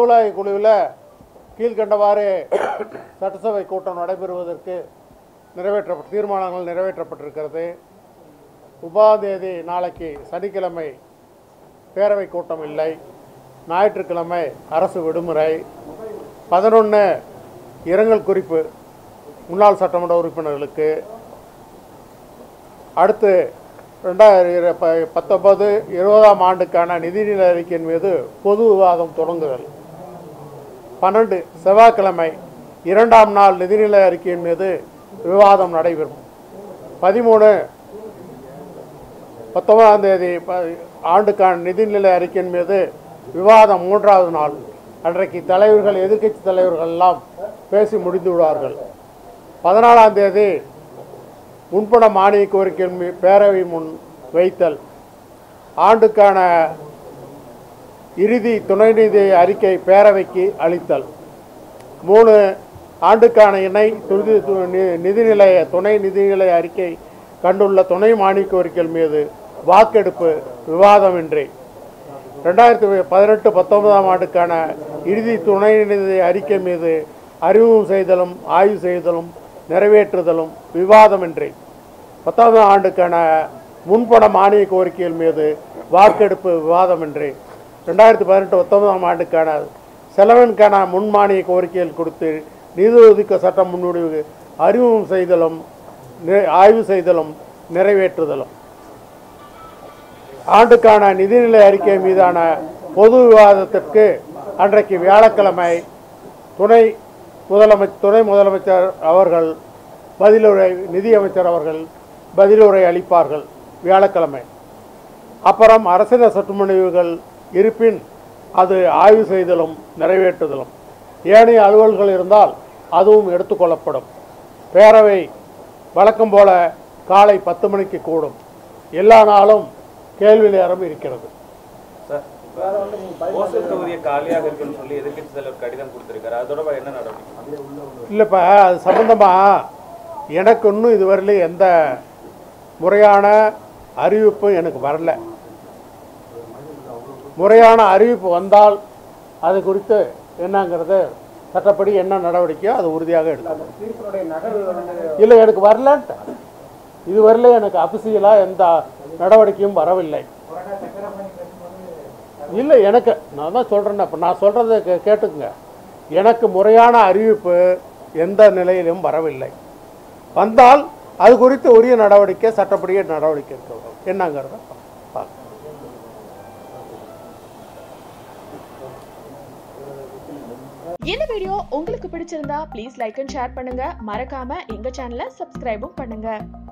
நிர்மூலாய் குழுவில் கீழ்கண்டவாறு சட்டசபை கூட்டம் நடைபெறுவதற்கு நிறைவேற்றப்பட்ட தீர்மானங்கள் நிறைவேற்றப்பட்டிருக்கிறது முப்பதாம் தேதி நாளைக்கு சனிக்கிழமை பேரவை கூட்டம் இல்லை ஞாயிற்றுக்கிழமை அரசு விடுமுறை பதினொன்று இரங்கல் குறிப்பு முன்னாள் சட்டமன்ற உறுப்பினர்களுக்கு அடுத்து ரெண்டாயிரம் பத்தொன்பது இருபதாம் ஆண்டுக்கான நிதிநிலை அறிக்கையின் மீது பொது விவாதம் தொடங்குதல் பன்னெண்டு செவ்வாய்க்கிழமை இரண்டாம் நாள் நிதிநிலை அறிக்கையின் மீது விவாதம் நடைபெறும் பதிமூணு பத்தொன்பதாம் தேதி ப- ஆண்டுக்கான நிதிநிலை அறிக்கையின் மீது விவாதம் மூன்றாவது நாள் அன்றைக்கு தலைவர்கள் எதிர்க்கட்சி தலைவர்கள் எல்லாம் பேசி முடிந்து விடுவார்கள் பதினாலாம் தேதி முன்பண மானிய கோரிக்கையின் மீ- பேரவை முன் வைத்தல் ஆண்டுக்கான இறுதி துணைநிதி அறிக்கை பேரவைக்கு அளித்தல் மூணு ஆண்டுக்கான இணை துதி து- நி- நிதிநிலை துணை நிதிநிலை அறிக்கை கண்டுள்ள துணை மானிய கோரிக்கைகள் மீது வாக்கெடுப்பு விவாதமின்றி ரெண்டாயிரத்தி பதினெட்டு பத்தொன்பதாம் ஆண்டுக்கான இறுதி துணை நிதி அறிக்கை மீது அறிமுகம் செய்தலும் ஆய்வு செய்தலும் நிறைவேற்றுதலும் விவாதமின்றி பத்தாவது ஆண்டுக்கான முன்பண மானிய கோரிக்கைகள் மீது வாக்கெடுப்பு விவாதமின்றி ரெண்டாயிரத்தி பதினெட்டு பத்தொன்பதாம் ஆண்டுக்கான செலவின்கான முன்மானிய கோரிக்கைகள் கொடுத்து நிதி ஒதுக்க சட்ட முன்வடிவு அறிமுகம் செய்தலும் நி- ஆய்வு செய்தலும் நிறைவேற்றுதலும் ஆண்டுக்கான நிதிநிலை அறிக்கை மீதான பொது விவாதத்திற்கு அன்றைக்கு வியாழக்கிழமை துணை முதலமைச்சர் துணை முதலமைச்சர் அவர்கள் பதிலுரை நிதியமைச்சர் அவர்கள் பதிலுரை அளிப்பார்கள் வியாழக்கிழமை அப்புறம் அரசியல் சட்டமுடிவுகள் இருப்பின் அது ஆய்வு செய்தலும் நிறைவேற்றுதலும் ஏனைய அலுவல்கள் இருந்தால் அதுவும் எடுத்துக்கொள்ளப்படும் பேரவை வழக்கம் போல காலை பத்து மணிக்கு கூடும் எல்லா நாளும் கேள்வி நேரம் இருக்கிறது சார் இப்ப ஓசூர் தொகுதியை காலியாக இருக்குன்னு சொல்லி எதிர்க்கட்சி தலைவர் கடிதம் கொடுத்திருக்காரு அது தொடர்பாக என்ன நடவடிக்கை இல்லைப்பா அது சம்மந்தமாக எனக்கு இன்னும் இதுவரையிலும் எந்த முறையான அறிவிப்பும் எனக்கு வரல முறையான அறிவிப்பு வந்தால் அது குறித்து என்னங்கிறது சட்டப்படி என்ன நடவடிக்கையோ அது உறுதியாக எடுக்கணும் இல்லை எனக்கு வரலன்ட்டு இதுவரையிலும் எனக்கு அபிஷியலாக எந்த நடவடிக்கையும் வரவில்லை இல்லை எனக்கு நான் தான் சொல்கிறேன் இப்போ நான் சொல்கிறத கே கேட்டுக்குங்க எனக்கு முறையான அறிவிப்பு எந்த நிலையிலும் வரவில்லை வந்தால் அது குறித்து உரிய நடவடிக்கை சட்டப்படியே நடவடிக்கை எடுக்க என்னங்கிறத பார்க்கலாம் இந்த வீடியோ உங்களுக்கு பிடிச்சிருந்தா ப்ளீஸ் லைக் அண்ட் ஷேர் பண்ணுங்க மறக்காம எங்க சேனலை சப்ஸ்கிரைபும் பண்ணுங்க